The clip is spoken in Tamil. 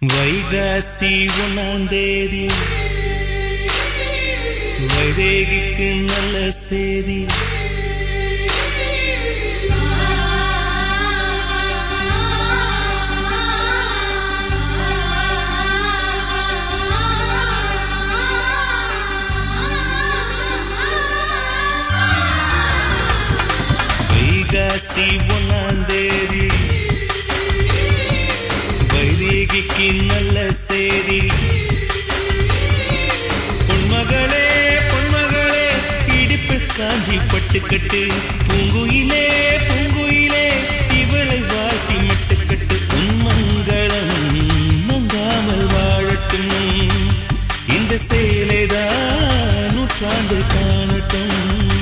வைகாசி ஒன்னாம் தேதி வைதேகிக்கு நல்ல செய்தி வைகாசி ஒன்னாம் தேதி வைதேகிக்கு நல்ல செய்தி பொன்மகளே பொன்மகளே இடிப்பு காஞ்சி பட்டுக்கட்டு பூங்குயிலே பூங்குயிலே இவளை வாழ்த்தி மட்டுக்கட்டு உன் மங்களம் மங்காமல் வாழட்டும் இந்த சேலைதான் நூற்றாண்டு காணட்டும்